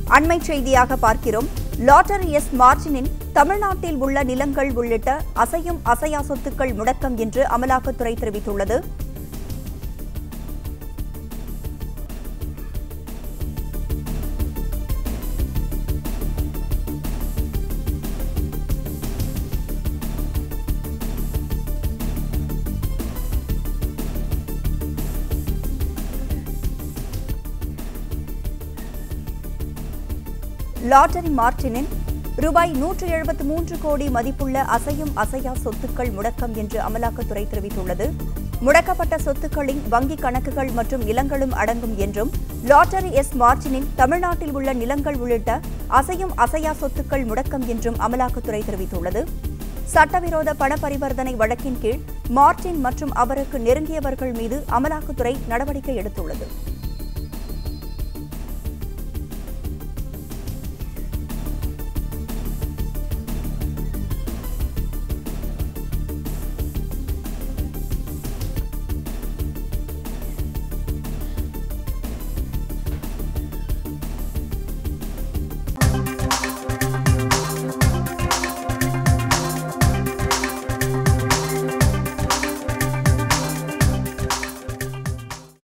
அண்மை செய்தியாக பார்க்கிறோம் லாட்டரி எஸ் மார்டினின் தமிழ்நாட்டில் உள்ள நிலங்கள் உள்ளிட்ட அசையும் அசையா சொத்துக்கள் முடக்கம் என்று அமலாக்கத்துறை தெரிவித்துள்ளது லாட்டரி மார்டினின் ரூபாய் நூற்று எழுபத்து மூன்று கோடி மதிப்புள்ள அசையும் அசையா சொத்துக்கள் முடக்கம் என்று அமலாக்கத்துறை தெரிவித்துள்ளது முடக்கப்பட்ட சொத்துக்களின் வங்கிக் கணக்குகள் மற்றும் நிலங்களும் அடங்கும் என்றும் லாட்டரி எஸ் மார்டினின் தமிழ்நாட்டில் உள்ள நிலங்கள் உள்ளிட்ட அசையும் அசையா சொத்துக்கள் முடக்கம் என்றும் அமலாக்கத்துறை தெரிவித்துள்ளது சட்டவிரோத பண பரிவர்த்தனை வழக்கின் கீழ் மார்டின் மற்றும் அவருக்கு நெருங்கியவர்கள் மீது அமலாக்கத்துறை நடவடிக்கை எடுத்துள்ளது